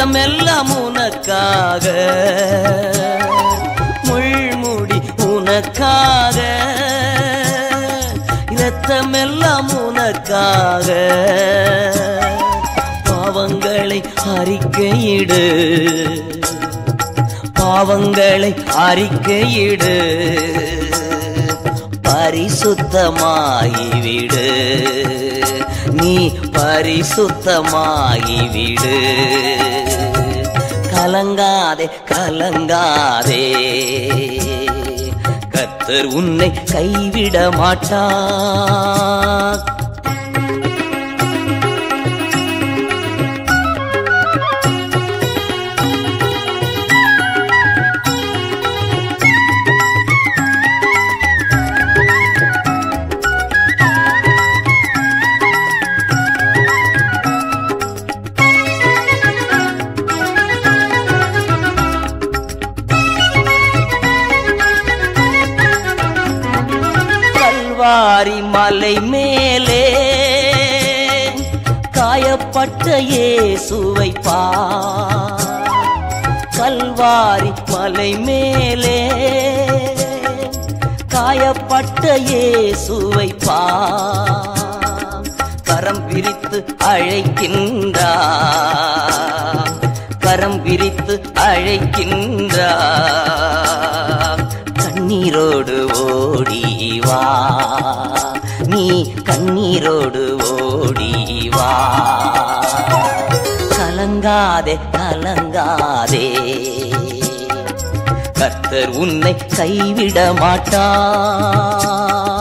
இரத்தமெல்லாம் உனக்காக முள்முடி உனக்காக இரத்தமெல்லாம் உனக்காக பாவங்களை அறிக்கையிடு பாவங்களை அறிக்கையிடு பரிசுத்தமாகிவிடு நீ பரிசுத்தமாகிவிடு கலங்காதே கலங்காதே கர்த்தர் உன்னை கைவிட மாட்டார் கல்வாரி மலை மேலே காயப்பட்ட இயேசுவை பார் கல்வாரி மலை மேலே காயப்பட்ட இயேசுவை பார் கரம் விரித்து அழைக்கின்றார் கரம் விரித்து அழைக்கின்றார் கண்ணீரோடு ஓடி வா நீ கண்ணீரோடு ஓடி வா கலங்காதே கலங்காதே கர்த்தர் உன்னை கைவிட மாட்டார்